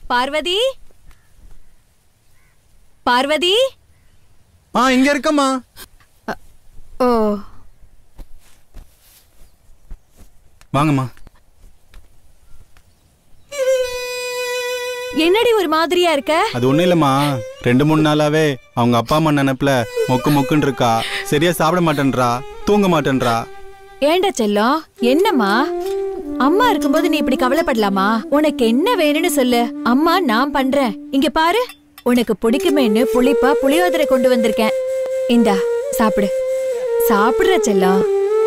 பார்வதி பார்வதி ஆ இங்க இருக்கம்மா ஓ வாங்கம்மா என்னடி ஒரு மாதிரியா இருக்க அது ஒண்ணும் இல்லம்மா ரெண்டு மூணு நாளாவே அவங்க அப்பா அம்மா நினைப்புல மொக்கு மொக்குன்னு இருக்கா சரியா சாப்பிட மாட்டேன்றா தூங்க மாட்டேன்றா ஏண்டா செல்லம் என்னம்மா அம்மா இருக்கும்போது நீ இப்படி கவலைப்படலாமா உனக்கு என்ன வேணும்னு சொல்லு அம்மா நான் பண்றேன் இங்க பாரு உனக்கு பிடிக்குமேன்னு புளிப்பா புளியோதரை கொண்டு வந்திருக்கேன் இந்தா சாப்பிடு சாப்பிடுற செல்லம்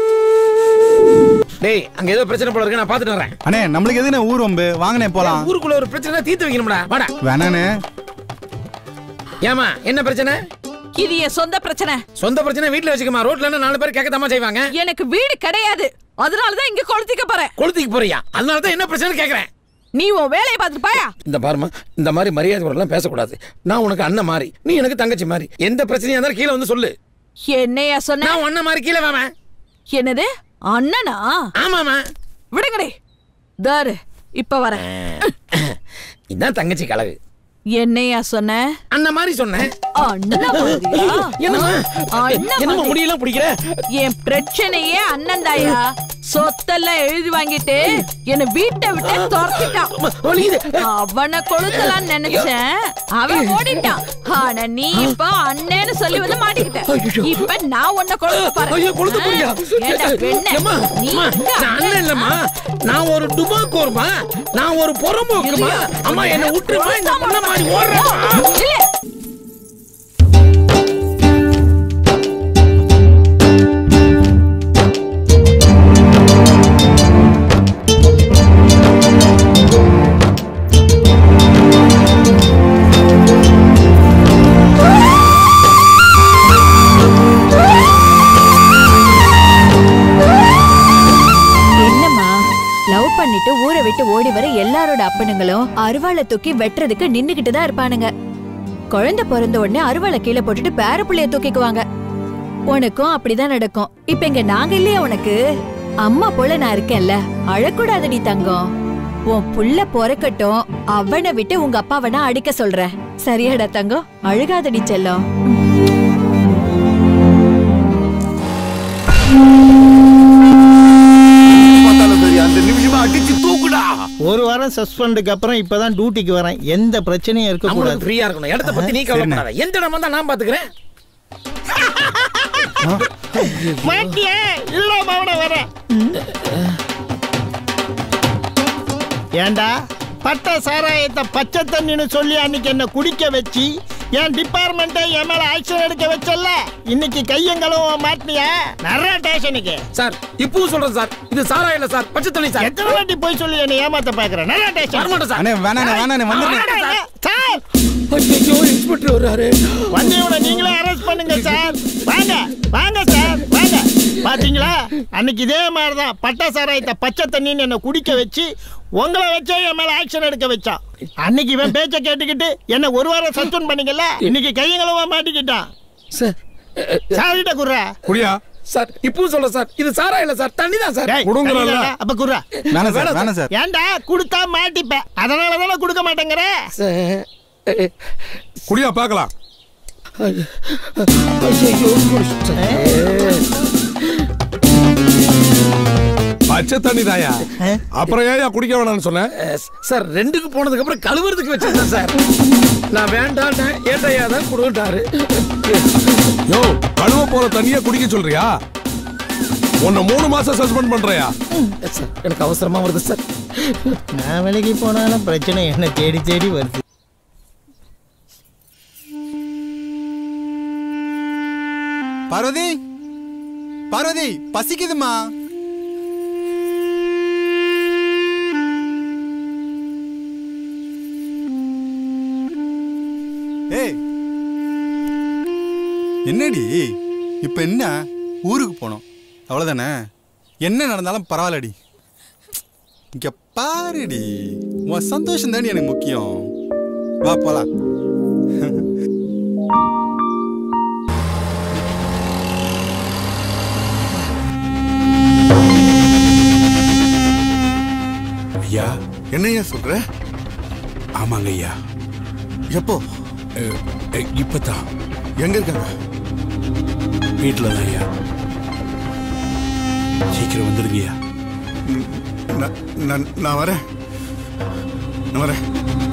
டேய் அங்க ஏதோ பிரச்சனை போல இருக்கு நான் பாத்துட்டு வரேன் அண்ணே நம்மளுக்கு எதுனா ஊர் வம்பு வாங்கனே போலாம் ஊருக்குள்ள ஒரு பிரச்சனை தீர்த்து வைக்கணும்டா வாடா வேணானே ஏமா என்ன பிரச்சனை இது என் சொந்த பிரச்சனை சொந்த பிரச்சனை வீட்ல வச்சுக்கமா ரோட்ல என்ன நாலு பேர் கேட்கத்தாமா செய்வாங்க எனக்கு வீடு கிடையாது அதனாலதான் இங்க கொளுத்திக்க போறேன் கொளுத்திக்கு போறியா அதனால தான் என்ன பிரச்சனை கேக்குறேன் நீ உன் வேலையை பார்த்துட்டு பாயா இந்த பாருமா இந்த மாதிரி மரியாதை குறைலாம் பேசக்கூடாது நான் உனக்கு அண்ணன் மாதிரி நீ எனக்கு தங்கச்சி மாதிரி எந்த பிரச்சனையா இருந்தாலும் கீழே வந்து சொல்லு என்னையா சொன்ன நான் அண்ணன் மாதிரி கீழே வாமா என்னது அண்ணனா ஆமாமா விடுங்கடி தாரு இப்ப வரேன் இதான் தங்கச்சி கலவு என்னையா சொன்ன அண்ணன் மாதிரி சொன்னேன் அண்ணன் மாதிரியா? என்னம்மா அண்ணன் என்னம்மா மாதிரி. முடியெல்லாம் பிடிக்கிற என் பிரச்சனையே அண்ணன் தாயா சொத்தெல்லாம் எழுதி வாங்கிட்டு என்ன வீட்டை விட்டு துரத்திட்டான் வலிக்குது. அவனை கொளுத்தலாம்னு நினைச்சேன் அவன் ஓடிட்டான் ஆனா நீ இப்ப அண்ணன்னு சொல்லி வந்து மாட்டிக்கிட்ட இப்ப நான் உன்னை கொளுத்த ஐயோ கொளுத்த போறியா போறேன் ஏண்டா பெண்ணே, ஏம்மா, நீ அம்மா, எங்க நான் அண்ணன் இல்லம்மா நான் ஒரு டுபாக்கோர்மா நான் ஒரு புறம்போக்குமா அம்மா என்ன விட்டுருமா இந்த பொண்ண மாதிரி ஓடுறேன் இல்ல. என்னம்மா லவ் பண்ணிட்டு ஊரை விட்டு ஓடி வர எல்லாரோட அப்பனுங்களும் அருவாளை தூக்கி வெட்டுறதுக்கு நின்னுகிட்டு தான் இருப்பானுங்க குழந்தை பிறந்த உடனே அருவாளை கீழே போட்டுட்டு பேர புள்ளைய தூக்கிக்குவாங்க உனக்கும் அப்படிதான் நடக்கும் இப்ப இங்க நாங்க இல்லையா உனக்கு அம்மா போல நான் இருக்கேன்ல அழக்கூடாதடி தங்கம் உன் புள்ள பொறக்கட்டும் அவனை விட்டு உங்க அப்பாவை நான் அடிக்க சொல்றேன் சரியாடா தங்கம் அழுகாதடி செல்லம் அந்த நிமிஷமா அடிச்சு தூக்குடா ஒரு வாரம் சஸ்பெண்டுக்கு அப்புறம் இப்பதான் டியூட்டிக்கு வரேன் எந்த பிரச்சனையும் இருக்க நம்மளுக்கு கூடாது ஃப்ரீயா இருக்கணும் இடத்த பத்தி நீ கவலைப்படாத எந்த இடம் வந்தா நான் பாத்துக்கிறேன் மாட்டியே இல்ல மவன வர ஏண்டா பட்ட சாராயத்தை பச்சை தண்ணின்னு சொல்லி அன்னைக்கு என்ன குடிக்க வச்சு என் டிபார்ட்மெண்ட்டை என் மேல ஆக்ஷன் எடுக்க வச்சல்ல இன்னைக்கு கையங்களும் மாட்டினியா நிறைய ஸ்டேஷனுக்கு சார் இப்பவும் சொல்றேன் சார் இது சாரா இல்ல சார் பச்சை தண்ணி சார் எத்தனை வாட்டி போய் சொல்லி என்ன ஏமாத்த பாக்குறேன் நிறைய ஸ்டேஷன் வரமாட்டேன் சார் அண்ணே வேணானே வேணானே வந்துடுறேன் சார் ஐயோ இன்ஸ்பெக்டர் வர்றாரு வண்டியோட நீங்களே அரெஸ்ட் பண்ணுங்க சார் வாங்க வாங்க சார் வாங்க பாத்தீங்களா அன்னைக்கு இதே மாதிரி தான் பட்டா சாராயத்தை பச்சை தண்ணின்னு என்ன குடிக்க வச்சு உங்களை வச்சே என் மேல ஆக்ஷன் எடுக்க வச்சான் அன்னைக்கு இவன் பேச்ச கேட்டுக்கிட்டு என்ன ஒரு வாரம் சஸ்பெண்ட் பண்ணீங்கல்ல இன்னைக்கு கையங்களவா மாட்டிக்கிட்டான் சார் சாரிட்ட குர்ரா குடியா சார் இப்பவும் சொல்றேன் சார் இது சாரா இல்ல சார் தண்ணி தான் சார் டேய், குடுங்கறல்ல? தண்ணி தானடா? அப்ப குர்ரா வேணாம் சார் வேணாம் சார் ஏன்டா கொடுத்தா மாட்டிப்ப அதனால தானே கொடுக்க மாட்டேங்கிற சார் குடியா பார்க்கலாம் பச்சை தண்ணி தாயா அப்புறம் ஏன் குடிக்க வேணாம்னு சொன்னேன் சார் ரெண்டுக்கு போனதுக்கு அப்புறம் கழுவுறதுக்கு வச்சிருந்தேன் சார் நான் வேண்டாம் ஏட்டையா தான் கொடுத்தாரு யோ கழுவ போற தண்ணிய குடிக்க சொல்றியா உன்னை மூணு மாசம் சஸ்பெண்ட் பண்றியா சார் எனக்கு அவசரமா வருது சார் நான் விலைக்கு போனாலும் பிரச்சனை என்ன தேடி தேடி வருது பார்வதி பார்வதி பசிக்குதுமா ஏய் என்னடி இப்ப என்ன ஊருக்கு போனோம் அவ்வளவுதானே என்ன நடந்தாலும் பரவாயில்லடி இங்க பாருடி உன் சந்தோஷம் தானே எனக்கு முக்கியம் வா போலாம் ஐயா என்னையா சொல்ற ஆமாங்க ஐயா எப்போ அஹ், அஹ், இப்பதான் எங்க இருக்காங்க வீட்டில் தான் ஐயா சீக்கிரம் வந்துடுங்கய்யா நான் நான் நான் வரேன் நான் வரேன்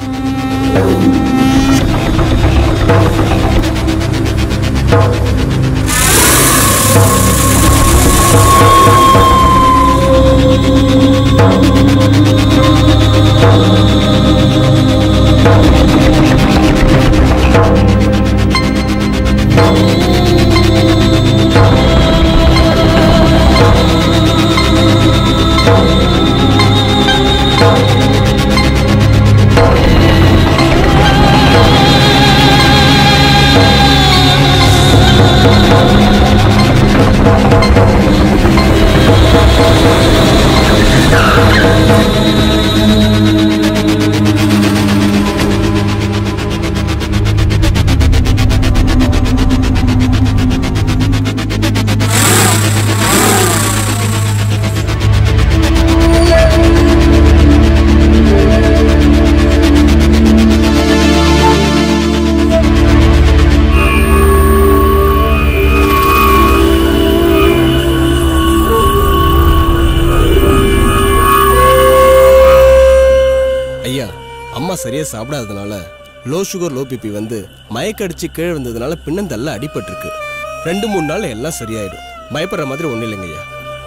ஐயா அம்மா சரியா சாப்பிடாததுனால லோ சுகர் லோ பிபி வந்து மயக்கடிச்சு கீழே வந்ததுனால பின்னந்தல்ல அடிபட்டிருக்கு ரெண்டு மூணு நாள் எல்லாம் சரியாயிடும் பயப்படுற மாதிரி ஒன்றும் இல்லைங்க ஐயா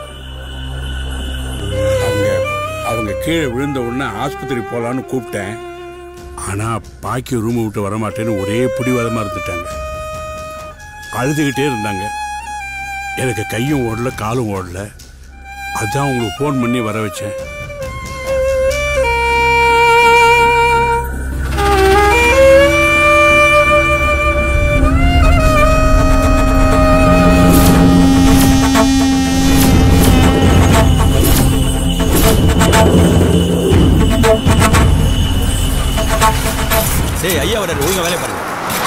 அவங்க அவங்க கீழே விழுந்த உடனே ஆஸ்பத்திரி போகலான்னு கூப்பிட்டேன் ஆனால் பாக்கி ரூமை விட்டு வரமாட்டேன்னு ஒரே பிடிவாதமாக இருந்துட்டாங்க அழுதுகிட்டே இருந்தாங்க எனக்கு கையும் ஓடல காலும் ஓடல அதான் உங்களுக்கு ஃபோன் பண்ணி வர வச்சேன் சரி ஐயா வர ஒழுங்கா வேலையை பாருங்க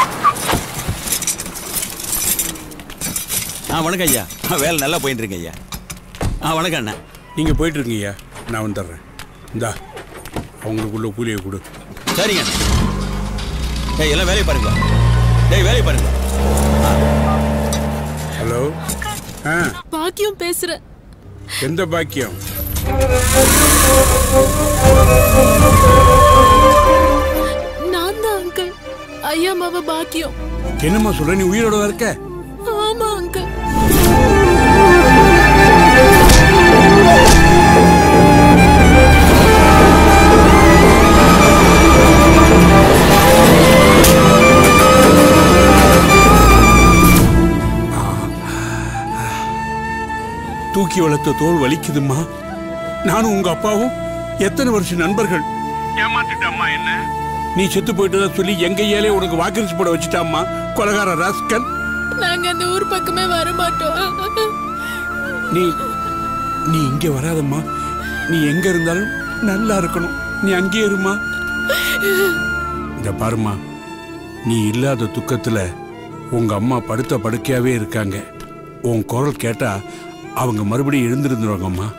ஆ வணக்கம் ஐயா ஆ, வேலை நல்லா போயிட்டு இருக்கு ஐயா ஆ வணக்கம் அண்ணா நீங்கள் போயிட்டு இருக்கீங்க நான் வந்துடுறேன் இந்தா அவங்களுக்குள்ள கூலியை கொடு சரிங்க அண்ணா டேய் எல்லாம் வேலையை பாருங்க டேய் வேலையை பாருங்க ஹலோ ஆ பாக்கியம் பேசுறேன் எந்த பாக்கியம் நான் தான் அங்கிள் ஐயா மாவ பாக்கியம் என்னம்மா சொல்ற நீ உயிரோட தான் இருக்க ஆமா அங்கிள் தூக்கி வளர்த்த தோல் வலிக்குதும்மா நானும் உங்க அப்பாவும் எத்தனை வருஷம் நண்பர்கள் ஏமாத்திட்டம்மா என்ன நீ செத்து போயிட்டு சொல்லி எங்க ஏலே உனக்கு வாக்கரிசி போட வச்சுட்டாம்மா கொலகார ராஸ்கல் நாங்க அந்த ஊர் பக்கமே வர மாட்டோம் நீ நீ இங்க வராதம்மா நீ எங்க இருந்தாலும் நல்லா இருக்கணும் நீ அங்கே இருமா இந்த பாருமா நீ இல்லாத துக்கத்துல உங்க அம்மா படுத்த படுக்கையாவே இருக்காங்க உன் குரல் கேட்டா அவங்க மறுபடியும் எழுந்திருந்துருவாங்கம்மா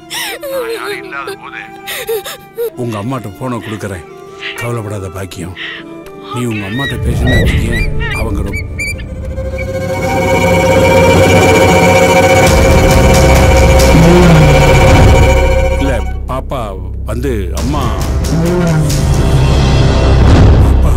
உங்க அம்மாட்ட போனை கொடுக்கறேன் கவலைப்படாத பாக்கியம் நீ உங்க அம்மாட்ட பேசுன்னு வச்சுக்கேன் அவங்க ரொம்ப இல்ல பாப்பா வந்து அம்மா அப்பா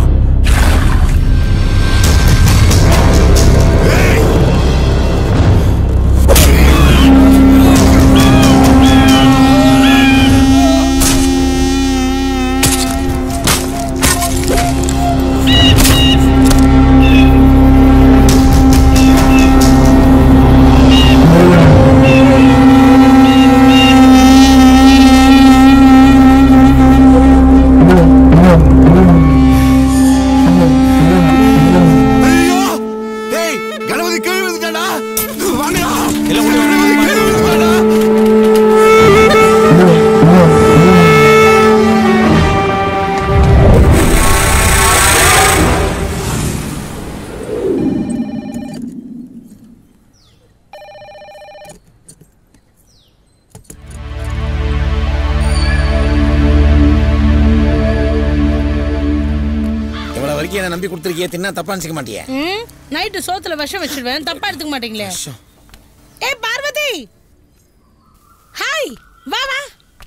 ஆ நம்பி கொடுத்துருக்கிய தின்னா தப்பா நினைச்சுக்க மாட்டியே ம் நைட்டு சோத்துல விஷம் வச்சிடுவேன் தப்பா எடுத்துக்க மாட்டீங்களே ஏய் பார்வதி ஹாய் வா வா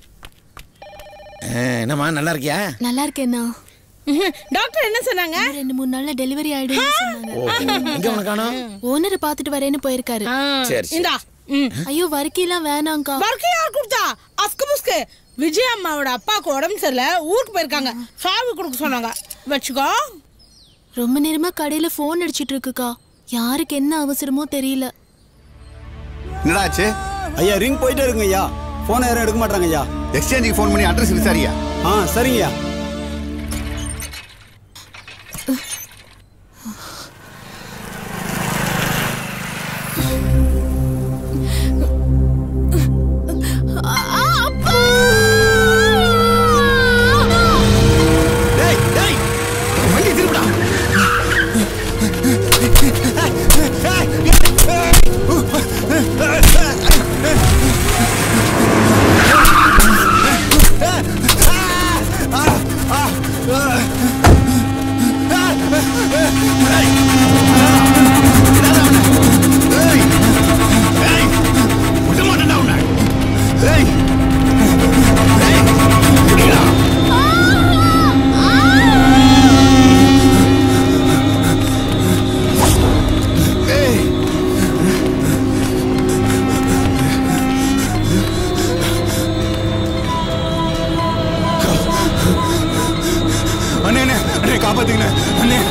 ஆ, என்னம்மா நல்லா இருக்கியா நல்லா இருக்கேண்ணா ம்ஹும். டாக்டர் என்ன சொன்னாங்க ரெண்டு மூணு நாள்ல டெலிவரி ஆயிடும்னு சொன்னாங்க ஓ எங்க உனக்கு காணோம் ஓனரை பாத்துட்டு வரேன்னு போயிருக்காரு ஆ, சரி, சரி. இந்தா ம் ஐயோ வர்க்கீலாம் வேணாங்க்கா வர்க்கு யார் கொடுத்தா அஸ்கு புஸ்கு விஜய் அம்மாவோட அப்பாவுக்கு உடம்பு சரியில்லை ஊருக்கு போயிருக்காங்க சாவி கொடுக்க சொன்னாங்க வச்சுக்கோ ரொம்ப நேரமா கடையில ஃபோன் அடிச்சிட்டு இருக்குக்கா யாருக்கு என்ன அவசரமோ தெரியல என்னடா ஆச்சு ஐயா ரிங் போயிட்டே இருக்குங்க ஐயா போனை யாரும் எடுக்க மாட்டாங்க ஐயா எக்ஸ்சேஞ்சுக்கு ஃபோன் பண்ணி அட்ரஸ் விசாரியா ஆ சரிங்கய்யா டேய் டேய் வண்டி திருப்புடா விட மாட்டேன்டா உன்னை டேய் ஏய் அண்ணே அண்ணே அண்ணே காப்பாத்துங்கண்ணே அண்ணே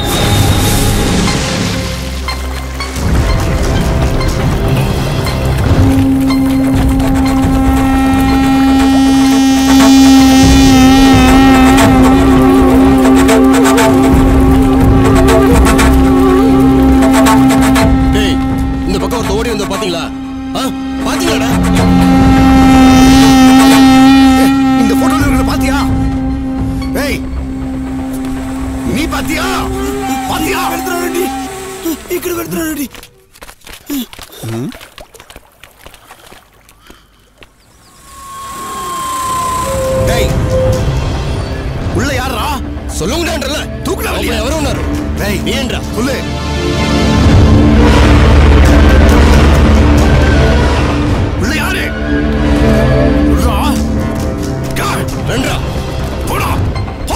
டேய் இந்த பக்கம் ஒருத்த ஓடி வந்த பாத்தீங்களா ஆ பாத்தீங்களாடா இந்த போட்டோல இருக்கிறத பாத்தியா ஏய் நீ பாத்தியா பாத்தியா వెళ్తున్నాడండి ఇక్కడ వెళ్తున్నాడండి டேய் உள்ள யாரா சொல்லுங்கடான்றல தூக்குடா அவங்க வெளிய. ఎవరు ఉన్నారు டேய் ఏంట్రా சொல்லு உள்ள யாரு உள்ள கா రండ్రా போடா போ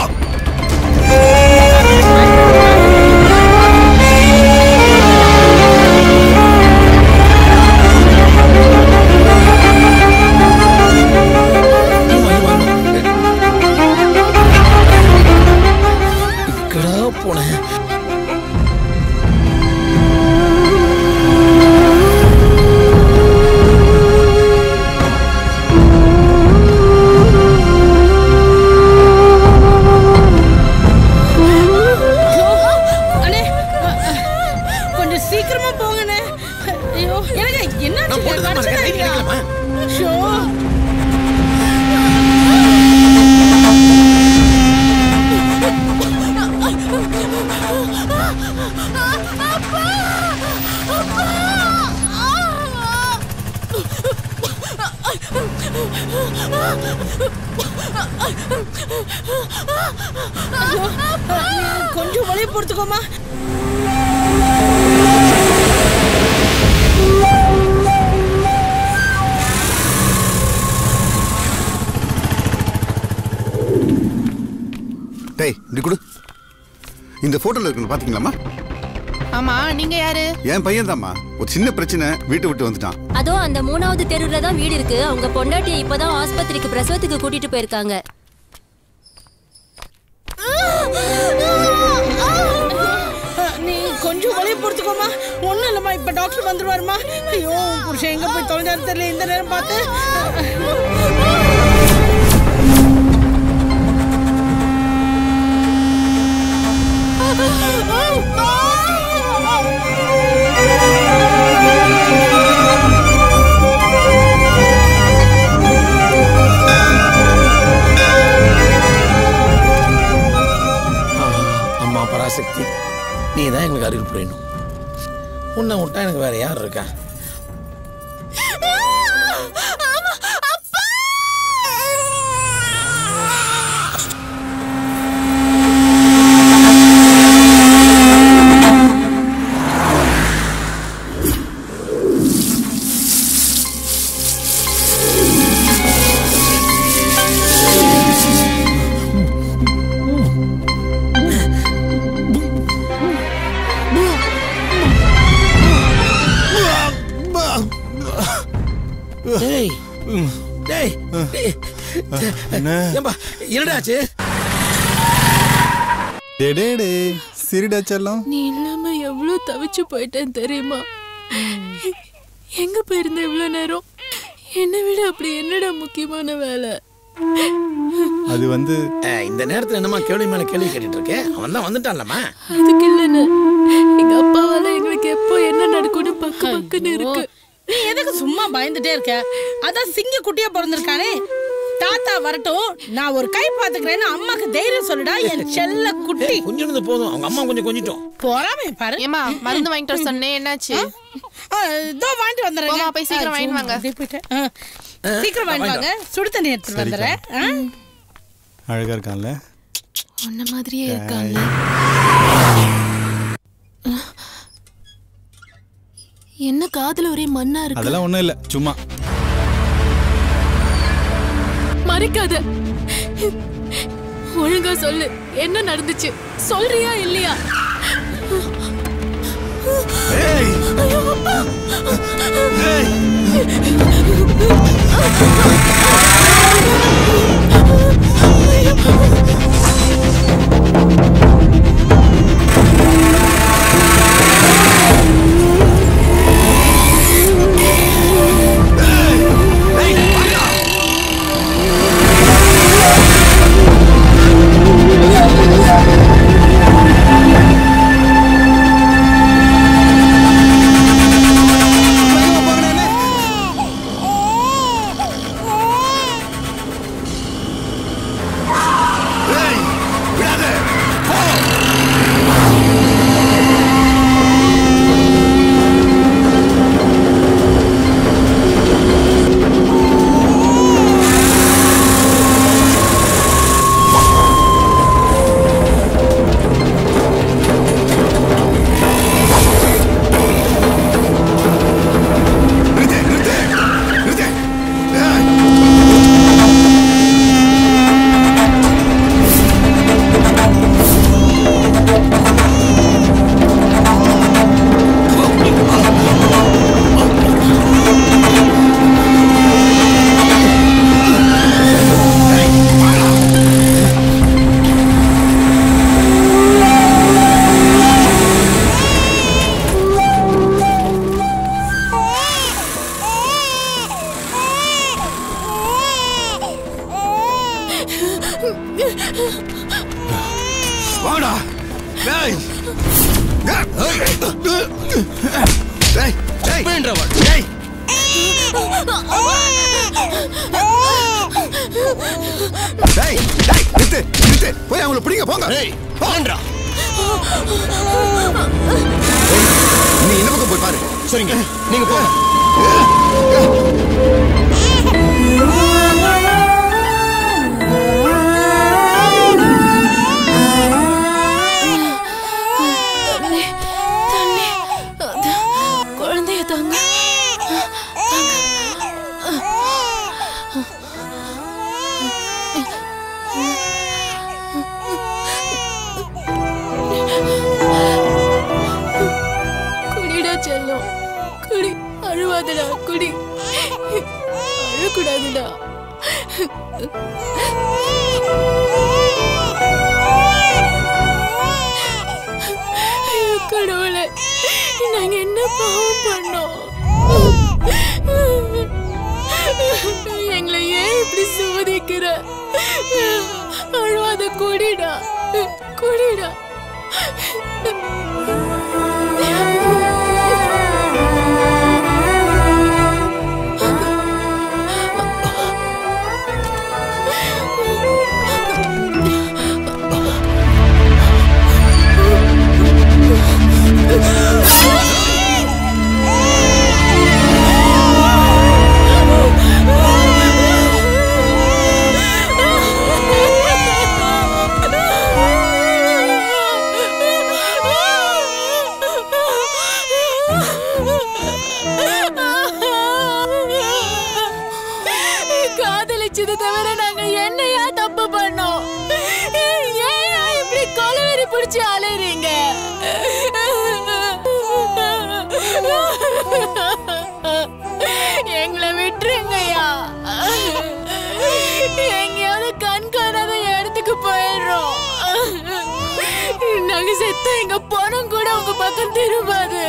எங்கடா போனேன் ஐயோ, அண்ணே அ, அ, கொஞ்சம் சீக்கிரமா போங்கண்ணே ஐயோ எனக்கு என்ன நான் போட்டுதான் இருக்கேன், லைட் அடிக்கலாமா? ஷோ ஐயோ, நீ கொஞ்சம் வழி பொறுத்துக்கோமா டேய் இப்படி கொடு இந்த போட்டோல இருக்கிறது பாத்தீங்களாமா ஆமா நீங்க யாரு என் பையன் தாம்மா ஒரு சின்ன பிரச்சனை வீட்டை விட்டு வந்துட்டான் அதோ அந்த மூணாவது தெருவுல தான் வீடு இருக்கு அவங்க பொண்டாட்டியை இப்பதான் ஆஸ்பத்திரிக்கு பிரசவத்துக்கு கூட்டிட்டு போயிருக்காங்க நீ கொஞ்சம் வழி பொறுத்துக்கோமா ஒண்ணும் இல்லம்மா இப்ப டாக்டர் வந்துருவாருமா ஐயோ உன் புருஷன் எங்க போய் தொலைஞ்சாரு தெரியல இந்த நேரம் பார்த்து அம்மா பராசக்தி நீ தான் எங்களுக்கு அருள் புரியணும் உன்னை விட்டா எனக்கு வேற யார் இருக்கா ஆ என்ன ஏம்பா என்னடா ஆச்சு டே டே டே சிரிடா செல்லம் நீ இல்லாம எவ்வளவு தவிச்சு போயிட்டேன் தெரியுமா எங்க போயிருந்த இவ்வளவு நேரம் என்னை விட அப்படி என்னடா முக்கியமான வேலை அது வந்து அஹ், இந்த நேரத்துல என்னம்மா கேள்வி மேல கேள்வி கேட்டுட்டு இருக்கே அவன் தான் வந்துட்டான்லம்மா அதுக்கு இல்லைன்னு எங்க அப்பாவால எங்களுக்கு எப்போ என்ன நடக்கும்னு பக்கு பக்குன்னு இருக்கு நீ எதுக்கு சும்மா பயந்துட்டே இருக்க அதான் சிங்க குட்டியா பிறந்திருக்கானே தாத்தா வரட்டும் நான் ஒரு கை பாத்துக்கிறேன்னு அம்மாக்கு தைரியம் சொல்லுடா என் செல்ல குட்டி கொஞ்சம் இருந்து போதும் அவங்க அம்மா கொஞ்சம் கொஞ்சிட்டோம் பொறாமை பாரு ஏமா மருந்து வாங்கிட்டு வர சொன்னேன் என்னாச்சு ஆ, இதோ வாங்கிட்டு வந்துடுறேன் போம்மா, போய் சீக்கிரம் வாங்கிட்டு வாங்க. சீக்கிரம் வாங்கிட்டு வாங்க சுடு தண்ணி எடுத்துட்டு சரிக்கா. வந்துடுறேன் ஆ? அழகா இருக்கான்ல உன்ன மாதிரியே இருக்காங்க என்ன காதுல ஒரே மண்ணா இருக்கு அதெல்லாம் ஒண்ணும் இல்ல சும்மா மறைக்காத ஒழுங்கா சொல்லு என்ன நடந்துச்சு சொல்றியா இல்லையா ஐயோ, அப்பா. வாடா டேய் டேய் டேய் வேண்டவா டேய் டேய் டேய் நிறுத்து நிறுத்து போய் அவங்கள பிடிங்க போங்க டேய் வாங்கடா நீ இந்த பக்கம் போய் பாரு சரிங்க நீங்க போங்க தண்ணி தண்ணி அதான், குழந்தைய தாங்க குடிடா செல்லம் குடி அழுவாதடா குடி அழக்கூடாதுடா ஐயோ கடவுளே நாங்க என்ன பாவம் பண்ணோம் எங்களை ஏன் இப்படி சோதிக்கிற அழுவாத குடிடா குடிடா காதலிச்சது தவிர நாங்க என்னையா தப்பு பண்ணோம் ஏன் இப்படி கொலவெறி பிடிச்சு அலைறீங்க எங்களை விட்டுருங்கய்யா எங்க போயிடுறோம் நாங்க செத்தா எங்க போனோம் கூட உங்க பக்கம் திரும்பாது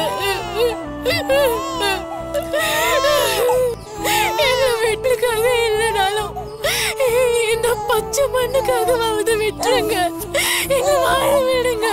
எங்க வீட்டுக்காக இல்லைனாலும் இந்த பச்சை மண்ணுக்காகவாவது விட்டுருங்க எங்க வாழ விடுங்க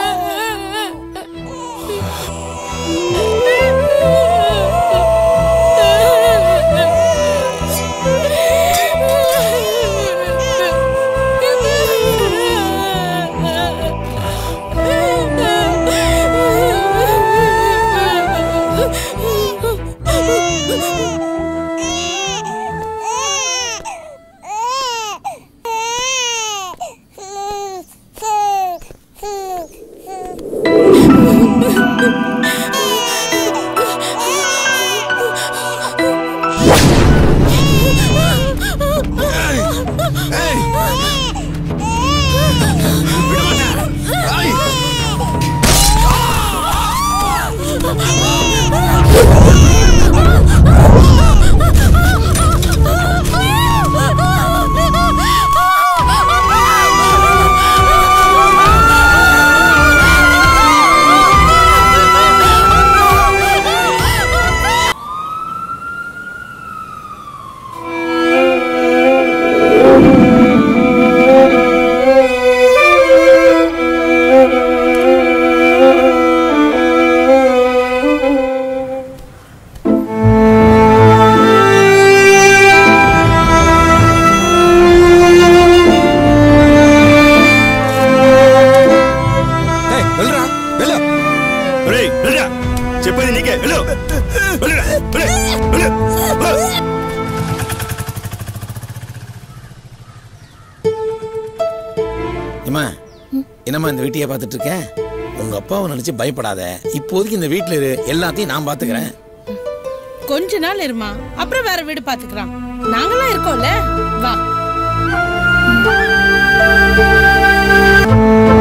ఏయ్, వెళ్ళరా వెళ్ళు ఒరేయ్, వెళ్ళరా చెప్పేది నీకే వెళ్ళు వెళ్ళరా వెళ్ళు, వెళ్ళు, వెళ్ళు. ஏம்மா என்னம்மா இந்த வீட்டையே பார்த்துட்டு இருக்க உங்க அப்பாவை நினைச்சு பயப்படாத இப்போதைக்கு இந்த வீட்டுல இரு எல்லாத்தையும் நான் பாத்துக்கிறேன் கொஞ்ச நாள் இருமா அப்புறம் வேற வீடு பாத்துக்கலாம் நாங்களாம் இருக்கோம்ல வா